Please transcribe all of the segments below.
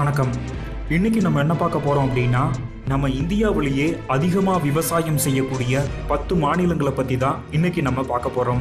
வணக்கம் இன்னைக்கு நம்ம என்ன பார்க்க போறோம் அப்படின்னா நம்ம இந்தியாவிலேயே அதிகமாக விவசாயம் செய்யக்கூடிய பத்து மாநிலங்களை பற்றி தான் இன்னைக்கு நம்ம பார்க்க போறோம்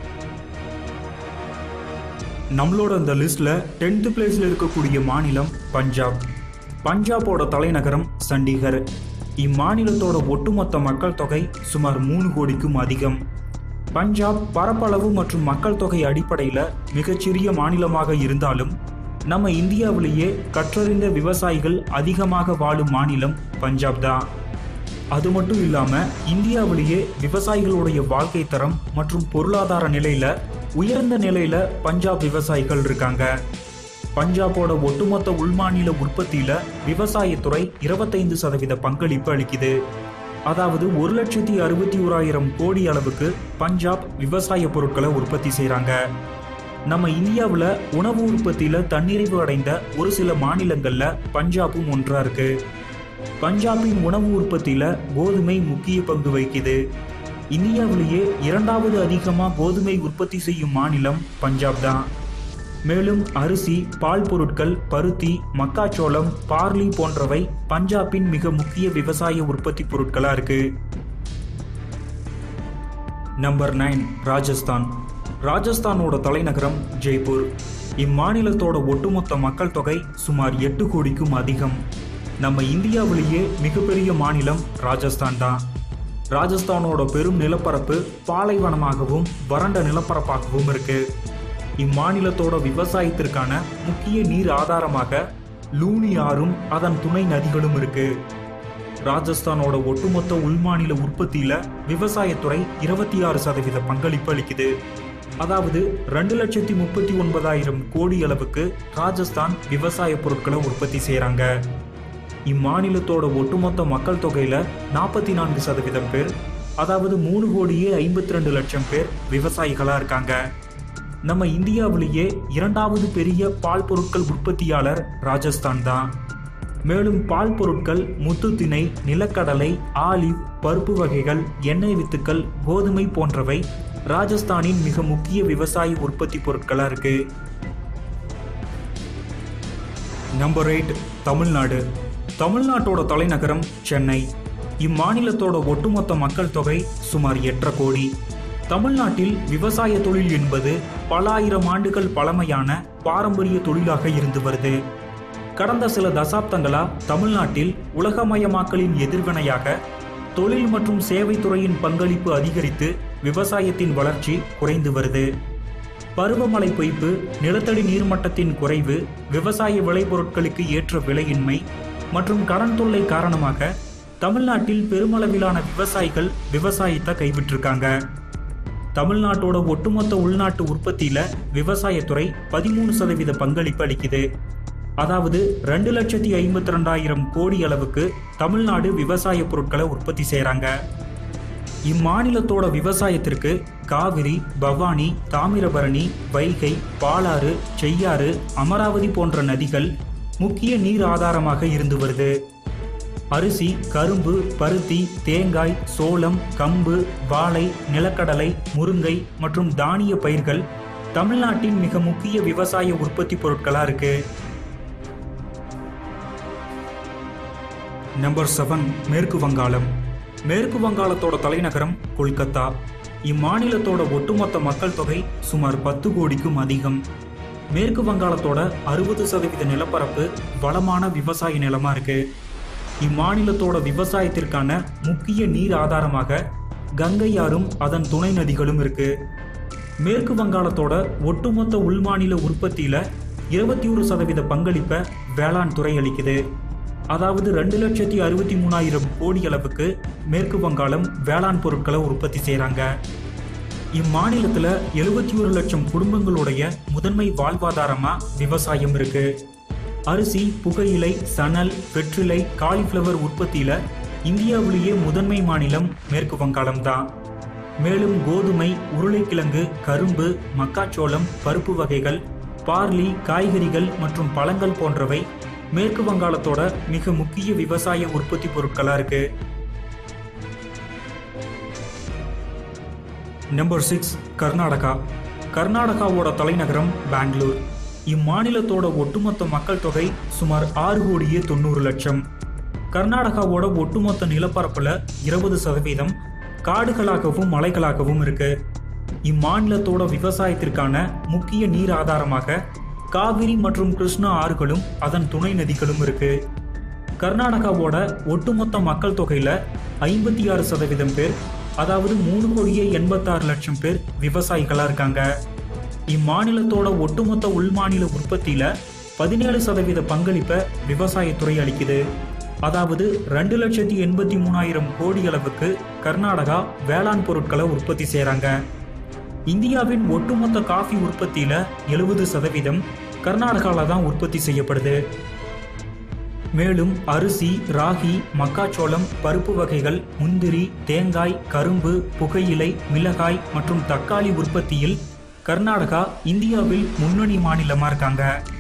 நம்மளோட இந்த லிஸ்ட்ல டென்த் பிளேஸ்ல இருக்கக்கூடிய மாநிலம் பஞ்சாப் பஞ்சாபோட தலைநகரம் சண்டிகர் இம்மாநிலத்தோட ஒட்டுமொத்த மக்கள் தொகை சுமார் மூணு கோடிக்கும் அதிகம் பஞ்சாப் பரப்பளவு மற்றும் மக்கள் தொகை அடிப்படையில் மிகச்சிறிய மாநிலமாக இருந்தாலும் நம்ம இந்தியாவிலேயே கற்றறிந்த விவசாயிகள் அதிகமாக வாழும் மாநிலம் பஞ்சாப் தான் அது மட்டும் இல்லாம இந்தியாவிலேயே விவசாயிகளுடைய வாழ்க்கை தரம் மற்றும் பொருளாதார நிலையில உயர்ந்த நிலையில பஞ்சாப் விவசாயிகள் இருக்காங்க பஞ்சாபோட ஒட்டுமொத்த உள்மாநில உற்பத்தியில விவசாயத்துறை இருபத்தைந்து சதவீத பங்களிப்பு அளிக்குது அதாவது ஒரு லட்சத்தி அறுபத்தி ஓராயிரம் கோடி அளவுக்கு பஞ்சாப் விவசாய பொருட்களை உற்பத்தி செய்றாங்க நம்ம இந்தியாவில் உணவு உற்பத்தியில் தன்னிறைவு அடைந்த ஒரு சில மாநிலங்களில் பஞ்சாபும் ஒன்றா இருக்கு பஞ்சாபின் உணவு உற்பத்தியில் கோதுமை முக்கிய பங்கு வகிக்குது இந்தியாவிலேயே இரண்டாவது அதிகமாக கோதுமை உற்பத்தி செய்யும் மாநிலம் பஞ்சாப் தான் மேலும் அரிசி பால் பொருட்கள் பருத்தி மக்காச்சோளம் பார்லி போன்றவை பஞ்சாபின் மிக முக்கிய விவசாய உற்பத்தி பொருட்களா இருக்கு நம்பர் நைன் ராஜஸ்தான் ராஜஸ்தானோட தலைநகரம் ஜெய்ப்பூர் இம்மாநிலத்தோட ஒட்டுமொத்த மக்கள் தொகை சுமார் எட்டு கோடிக்கும் அதிகம் நம்ம இந்தியாவிலேயே மிகப்பெரிய மாநிலம் ராஜஸ்தான் தான் ராஜஸ்தானோட பெரும் நிலப்பரப்பு பாலைவனமாகவும் வறண்ட நிலப்பரப்பாகவும் இருக்கு இம்மாநிலத்தோட விவசாயத்திற்கான முக்கிய நீர் ஆதாரமாக லூனி ஆறும் அதன் துணை நதிகளும் இருக்கு ராஜஸ்தானோட ஒட்டுமொத்த உள்மாநில உற்பத்தியில விவசாயத்துறை இருபத்தி ஆறு சதவீத பங்களிப்பு அளிக்குது அதாவது ரெண்டு லட்சத்தி முப்பத்தி ஒன்பதாயிரம் கோடி அளவுக்கு ராஜஸ்தான் விவசாய பொருட்களை உற்பத்தி செய்றாங்க இம்மாநிலத்தோட ஒட்டுமொத்த மக்கள் தொகையில நாற்பத்தி நான்கு சதவீதம் பேர் அதாவது மூணு கோடியே ஐம்பத்தி ரெண்டு லட்சம் பேர் விவசாயிகளா இருக்காங்க நம்ம இந்தியாவிலேயே இரண்டாவது பெரிய பால் பொருட்கள் உற்பத்தியாளர் ராஜஸ்தான் தான் மேலும் பால் பொருட்கள் முத்து திணை நிலக்கடலை ஆலிவ் பருப்பு வகைகள் எண்ணெய் வித்துக்கள் கோதுமை போன்றவை ராஜஸ்தானின் மிக முக்கிய விவசாய உற்பத்தி பொருட்களா இருக்கு நம்பர் எயிட் தமிழ்நாடு தமிழ்நாட்டோட தலைநகரம் சென்னை இம்மாநிலத்தோட ஒட்டுமொத்த மக்கள் தொகை சுமார் எட்டரை கோடி தமிழ்நாட்டில் விவசாய தொழில் என்பது பல ஆயிரம் ஆண்டுகள் பழமையான பாரம்பரிய தொழிலாக இருந்து வருது கடந்த சில தசாப்தங்களா தமிழ்நாட்டில் உலகமயமாக்கலின் எதிர்வினையாக தொழில் மற்றும் சேவை துறையின் பங்களிப்பு அதிகரித்து விவசாயத்தின் வளர்ச்சி குறைந்து வருது பருவமழை பொய்ப்பு நிலத்தடி நீர்மட்டத்தின் குறைவு விவசாய விளைபொருட்களுக்கு ஏற்ற விலையின்மை மற்றும் கடன் தொல்லை காரணமாக தமிழ்நாட்டில் பெருமளவிலான விவசாயிகள் விவசாயத்தை கைவிட்டிருக்காங்க தமிழ்நாட்டோட ஒட்டுமொத்த உள்நாட்டு உற்பத்தியில விவசாயத்துறை பதிமூணு சதவீத பங்களிப்பு அளிக்குது அதாவது ரெண்டு லட்சத்தி ஐம்பத்தி ரெண்டாயிரம் கோடி அளவுக்கு தமிழ்நாடு விவசாய பொருட்களை உற்பத்தி செய்றாங்க இம்மாநிலத்தோட விவசாயத்திற்கு காவிரி பவானி தாமிரபரணி வைகை பாலாறு செய்யாறு அமராவதி போன்ற நதிகள் முக்கிய நீர் ஆதாரமாக இருந்து வருது அரிசி கரும்பு பருத்தி தேங்காய் சோளம் கம்பு வாழை நிலக்கடலை முருங்கை மற்றும் தானிய பயிர்கள் தமிழ்நாட்டின் மிக முக்கிய விவசாய உற்பத்தி பொருட்களா இருக்கு நம்பர் செவன் மேற்கு வங்காளம் மேற்கு வங்காளத்தோட தலைநகரம் கொல்கத்தா இம்மாநிலத்தோட ஒட்டுமொத்த மக்கள் தொகை சுமார் பத்து கோடிக்கும் அதிகம் மேற்கு வங்காளத்தோட அறுபது சதவீத நிலப்பரப்பு வளமான விவசாய நிலமா இருக்கு இம்மாநிலத்தோட விவசாயத்திற்கான முக்கிய நீர் ஆதாரமாக கங்கை ஆறும் அதன் துணை நதிகளும் இருக்கு மேற்கு வங்காளத்தோட ஒட்டுமொத்த உள்மாநில உற்பத்தியில இருபத்தி ஒரு சதவீத பங்களிப்பை வேளாண் துறை அளிக்குது அதாவது ரெண்டு லட்சத்தி அறுபத்தி மூணாயிரம் கோடி அளவுக்கு மேற்கு வங்காளம் வேளாண் பொருட்களை உற்பத்தி செய்கிறாங்க இம்மாநிலத்தில் எழுபத்தி ஒரு லட்சம் குடும்பங்களுடைய முதன்மை வாழ்வாதாரமா விவசாயம் இருக்கு அரிசி புகையிலை சணல் வெற்றிலை காலிஃப்ளவர் உற்பத்தியில இந்தியாவிலேயே முதன்மை மாநிலம் மேற்கு வங்காளம் தான் மேலும் கோதுமை உருளைக்கிழங்கு கரும்பு மக்காச்சோளம் பருப்பு வகைகள் பார்லி காய்கறிகள் மற்றும் பழங்கள் போன்றவை மேற்கு வங்காளத்தோட மிக முக்கிய விவசாய உற்பத்தி பொருட்களா இருக்கு நம்பர் சிக்ஸ் கர்நாடகா கர்நாடகாவோட தலைநகரம் பெங்களூர் இம்மாநிலத்தோட ஒட்டுமொத்த மக்கள் தொகை சுமார் ஆறு கோடியே தொண்ணூறு லட்சம் கர்நாடகாவோட ஒட்டுமொத்த நிலப்பரப்புல இருபது சதவீதம் காடுகளாகவும் மலைகளாகவும் இருக்கு இம்மாநிலத்தோட விவசாயத்திற்கான முக்கிய நீர் ஆதாரமாக காவிரி மற்றும் கிருஷ்ணா ஆறுகளும் அதன் துணை நதிகளும் இருக்கு கர்நாடகாவோட ஒட்டுமொத்த மக்கள் தொகையில ஐம்பத்தி ஆறு சதவீதம் பேர் அதாவது மூணு கோடியே எண்பத்தாறு லட்சம் பேர் விவசாயிகளா இருக்காங்க இம்மாநிலத்தோட ஒட்டுமொத்த உள்மாநில உற்பத்தியில பதினேழு சதவீத பங்களிப்பை விவசாயத்துறை அளிக்குது அதாவது ரெண்டு லட்சத்தி எண்பத்தி மூணாயிரம் கோடி அளவுக்கு கர்நாடகா வேளாண் பொருட்களை உற்பத்தி செய்கிறாங்க இந்தியாவின் ஒட்டுமொத்த காஃபி உற்பத்தியில எழுபது சதவீதம் கர்நாடகாவில் தான் உற்பத்தி செய்யப்படுது மேலும் அரிசி ராகி மக்காச்சோளம் பருப்பு வகைகள் முந்திரி தேங்காய் கரும்பு புகையிலை மிளகாய் மற்றும் தக்காளி உற்பத்தியில் கர்நாடகா இந்தியாவில் முன்னணி மாநிலமா இருக்காங்க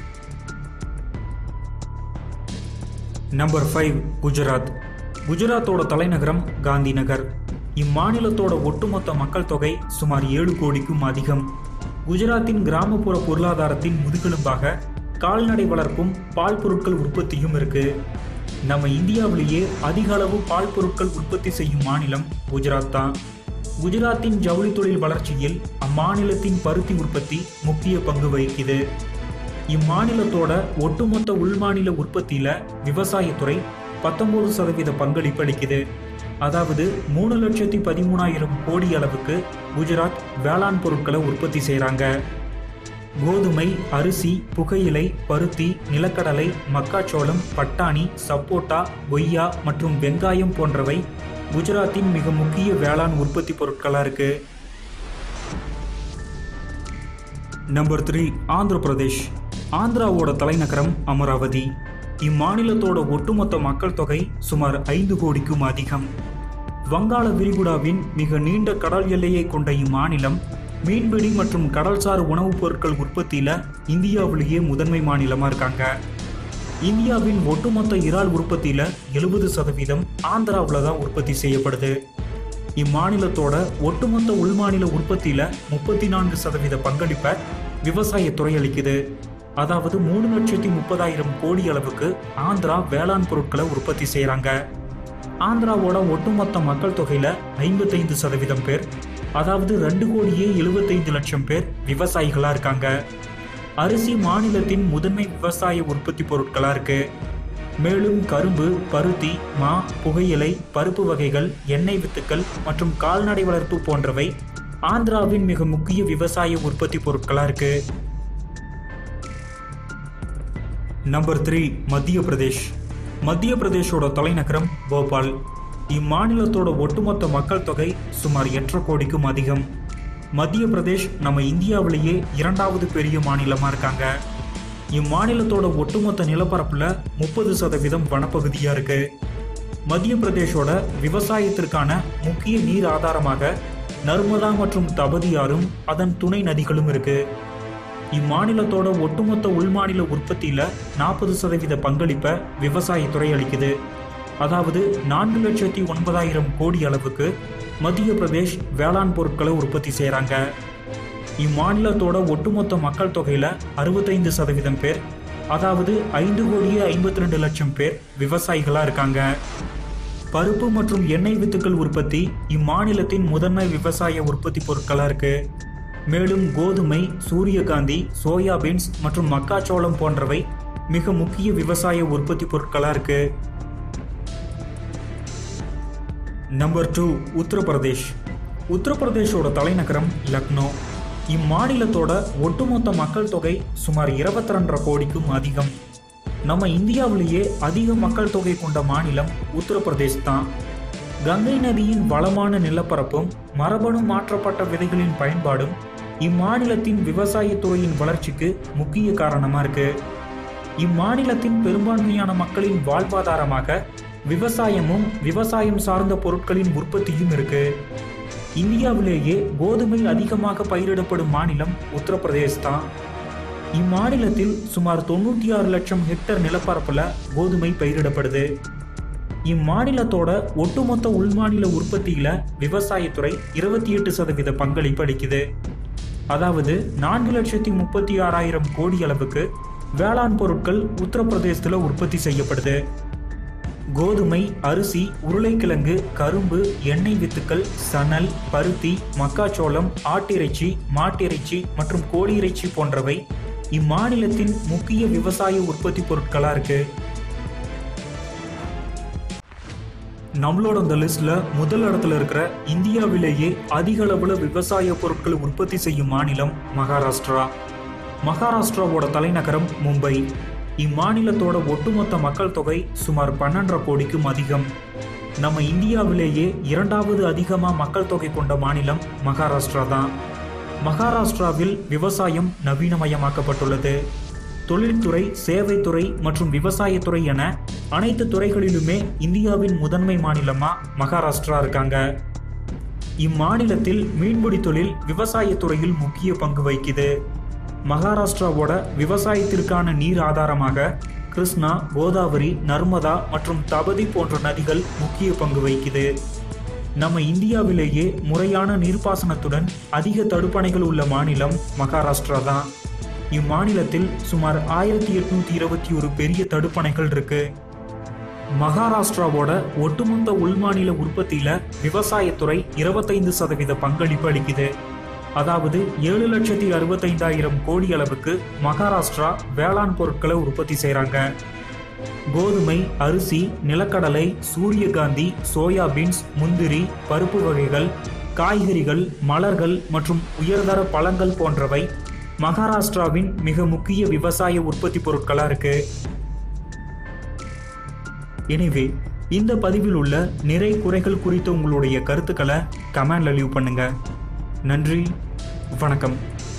நம்பர் ஃபைவ் குஜராத் குஜராத்தோட தலைநகரம் காந்தி நகர் இம்மாநிலத்தோட ஒட்டுமொத்த மக்கள் தொகை சுமார் ஏழு கோடிக்கும் அதிகம் குஜராத்தின் கிராமப்புற பொருளாதாரத்தின் முதுகெலும்பாக கால்நடை வளர்ப்பும் பால் பொருட்கள் உற்பத்தியும் இருக்கு நம்ம இந்தியாவிலேயே அதிக அளவு பால் பொருட்கள் உற்பத்தி செய்யும் மாநிலம் குஜராத் தான் குஜராத்தின் ஜவுளி தொழில் வளர்ச்சியில் அம்மாநிலத்தின் பருத்தி உற்பத்தி முக்கிய பங்கு வகிக்குது இம்மாநிலத்தோட ஒட்டுமொத்த உள்மாநில உற்பத்தியில விவசாயத்துறை பத்தொன்பது சதவீத பங்களிப்பு அளிக்குது அதாவது மூணு லட்சத்தி பதிமூணாயிரம் கோடி அளவுக்கு குஜராத் வேளாண் பொருட்களை உற்பத்தி செய்கிறாங்க கோதுமை அரிசி புகையிலை பருத்தி நிலக்கடலை மக்காச்சோளம் பட்டாணி சப்போட்டா கொய்யா மற்றும் வெங்காயம் போன்றவை குஜராத்தின் மிக முக்கிய வேளாண் உற்பத்தி பொருட்களாக இருக்கு நம்பர் த்ரீ ஆந்திர பிரதேஷ் ஆந்திராவோட தலைநகரம் அமராவதி இம்மாநிலத்தோட ஒட்டுமொத்த மக்கள் தொகை சுமார் ஐந்து கோடிக்கும் அதிகம் வங்காள விரிகுடாவின் மிக நீண்ட கடல் எல்லையை கொண்ட இம்மாநிலம் மீன்பிடி மற்றும் கடல்சார் உணவுப் பொருட்கள் உற்பத்தியில இந்தியாவிலேயே முதன்மை மாநிலமா இருக்காங்க இந்தியாவின் ஒட்டுமொத்த இறால் உற்பத்தியில எழுபது சதவீதம் ஆந்திராவில் தான் உற்பத்தி செய்யப்படுது இம்மாநிலத்தோட ஒட்டுமொத்த உள்மாநில உற்பத்தியில முப்பத்தி நான்கு சதவீத பங்களிப்பை விவசாயத்துறை அளிக்குது அதாவது மூணு லட்சத்தி முப்பதாயிரம் கோடி அளவுக்கு ஆந்திரா வேளாண் பொருட்களை உற்பத்தி செய்கிறாங்க ஆந்திராவோட ஒட்டுமொத்த மக்கள் தொகையில ஐம்பத்தைந்து சதவீதம் பேர் அதாவது ரெண்டு கோடியே எழுபத்தைந்து லட்சம் பேர் விவசாயிகளா இருக்காங்க அரிசி மாநிலத்தின் முதன்மை விவசாய உற்பத்தி பொருட்களா இருக்கு மேலும் கரும்பு பருத்தி மா புகையிலை பருப்பு வகைகள் எண்ணெய் வித்துக்கள் மற்றும் கால்நடை வளர்ப்பு போன்றவை ஆந்திராவின் மிக முக்கிய விவசாய உற்பத்தி பொருட்களா இருக்கு நம்பர் த்ரீ மத்திய பிரதேஷ் மத்திய பிரதேஷோட தலைநகரம் போபால் இம்மாநிலத்தோட ஒட்டுமொத்த மக்கள் தொகை சுமார் எட்டரை கோடிக்கும் அதிகம் மத்திய பிரதேஷ் நம்ம இந்தியாவிலேயே இரண்டாவது பெரிய மாநிலமா இருக்காங்க இம்மாநிலத்தோட ஒட்டுமொத்த நிலப்பரப்புல முப்பது சதவீதம் வனப்பகுதியா இருக்கு மத்திய பிரதேஷோட விவசாயத்திற்கான முக்கிய நீர் ஆதாரமாக நர்மதா மற்றும் தபதி ஆறும் அதன் துணை நதிகளும் இருக்கு இம்மாநிலத்தோட ஒட்டுமொத்த உள்மாநில உற்பத்தியில நாற்பது சதவீத பங்களிப்பை விவசாயத்துறை அளிக்குது அதாவது நான்கு லட்சத்தி ஒன்பதாயிரம் கோடி அளவுக்கு மத்திய பிரதேஷ் வேளாண் பொருட்களை உற்பத்தி செய்கிறாங்க இம்மாநிலத்தோட ஒட்டுமொத்த மக்கள் தொகையில அறுபத்தைந்து சதவீதம் பேர் அதாவது ஐந்து கோடியே ஐம்பத்தி ரெண்டு லட்சம் பேர் விவசாயிகளா இருக்காங்க பருப்பு மற்றும் எண்ணெய் வித்துக்கள் உற்பத்தி இம்மாநிலத்தின் முதன்மை விவசாய உற்பத்தி பொருட்களா இருக்கு மேலும் கோதுமை சூரியகாந்தி சோயாபீன்ஸ் மற்றும் மக்காச்சோளம் போன்றவை மிக முக்கிய விவசாய உற்பத்தி பொருட்களா இருக்கு நம்பர் டூ உத்தரப்பிரதேஷ் உத்தரப்பிரதேஷோட தலைநகரம் லக்னோ இம்மாநிலத்தோட ஒட்டுமொத்த மக்கள் தொகை சுமார் இருபத்தி ரெண்டரை கோடிக்கும் அதிகம் நம்ம இந்தியாவிலேயே அதிக மக்கள் தொகை கொண்ட மாநிலம் உத்தரப்பிரதேஷ் தான் கங்கை நதியின் வளமான நிலப்பரப்பும் மரபணு மாற்றப்பட்ட விதைகளின் பயன்பாடும் இம்மாநிலத்தின் விவசாயத்துறையின் வளர்ச்சிக்கு முக்கிய காரணமா இருக்கு இம்மாநிலத்தின் பெரும்பான்மையான மக்களின் வாழ்வாதாரமாக விவசாயமும் விவசாயம் சார்ந்த பொருட்களின் உற்பத்தியும் இருக்கு இந்தியாவிலேயே கோதுமை அதிகமாக பயிரிடப்படும் மாநிலம் உத்தரப்பிரதேஷ் தான் இம்மாநிலத்தில் சுமார் தொண்ணூற்றி ஆறு லட்சம் ஹெக்டர் நிலப்பரப்புல கோதுமை பயிரிடப்படுது இம்மாநிலத்தோட ஒட்டுமொத்த உள்மாநில உற்பத்தியில விவசாயத்துறை இருபத்தி எட்டு சதவீத பங்களிப்பு அளிக்குது அதாவது நான்கு லட்சத்தி முப்பத்தி ஆறாயிரம் கோடி அளவுக்கு வேளாண் பொருட்கள் உத்தரப்பிரதேசத்தில் உற்பத்தி செய்யப்படுது கோதுமை அரிசி உருளைக்கிழங்கு கரும்பு எண்ணெய் வித்துக்கள் சணல் பருத்தி மக்காச்சோளம் ஆட்டிறைச்சி மாட்டிறைச்சி மற்றும் கோழி இறைச்சி போன்றவை இம்மாநிலத்தின் முக்கிய விவசாய உற்பத்தி பொருட்களா இருக்கு நம்மளோட இந்த லிஸ்ட்ல முதல் இடத்துல இருக்கிற இந்தியாவிலேயே அதிக அளவுல விவசாய பொருட்கள் உற்பத்தி செய்யும் மாநிலம் மகாராஷ்டிரா மகாராஷ்டிராவோட தலைநகரம் மும்பை இம்மாநிலத்தோட ஒட்டுமொத்த மக்கள் தொகை சுமார் பன்னெண்டரை கோடிக்கும் அதிகம் நம்ம இந்தியாவிலேயே இரண்டாவது அதிகமாக மக்கள் தொகை கொண்ட மாநிலம் மகாராஷ்டிரா தான் மகாராஷ்டிராவில் விவசாயம் நவீனமயமாக்கப்பட்டுள்ளது தொழில்துறை சேவைத்துறை மற்றும் விவசாயத்துறை என அனைத்து துறைகளிலுமே இந்தியாவின் முதன்மை மாநிலமா மகாராஷ்டிரா இருக்காங்க இம்மாநிலத்தில் மீன்பிடி தொழில் விவசாயத்துறையில் முக்கிய பங்கு வகிக்குது மகாராஷ்டிராவோட விவசாயத்திற்கான நீர் ஆதாரமாக கிருஷ்ணா கோதாவரி நர்மதா மற்றும் தபதி போன்ற நதிகள் முக்கிய பங்கு வகிக்குது நம்ம இந்தியாவிலேயே முறையான நீர்ப்பாசனத்துடன் அதிக தடுப்பணைகள் உள்ள மாநிலம் மகாராஷ்டிரா தான் இம்மாநிலத்தில் சுமார் ஆயிரத்தி எட்நூத்தி இருபத்தி ஒரு பெரிய தடுப்பணைகள் இருக்கு மகாராஷ்டிராவோட ஒட்டுமொத்த உள்மாநில உற்பத்தியில விவசாயத்துறை இருபத்தைந்து சதவீத பங்களிப்பு அளிக்குது அதாவது ஏழு லட்சத்தி அறுபத்தைந்தாயிரம் கோடி அளவுக்கு மகாராஷ்டிரா வேளாண் பொருட்களை உற்பத்தி செய்கிறாங்க கோதுமை அரிசி நிலக்கடலை சூரியகாந்தி சோயாபீன்ஸ் முந்திரி பருப்பு வகைகள் காய்கறிகள் மலர்கள் மற்றும் உயர்தர பழங்கள் போன்றவை மகாராஷ்டிராவின் மிக முக்கிய விவசாய உற்பத்தி பொருட்களா இருக்கு எனவே இந்த பதிவில் உள்ள நிறை குறைகள் குறித்த உங்களுடைய கருத்துக்களை கமெண்ட்ல லீவ் பண்ணுங்க நன்றி வணக்கம்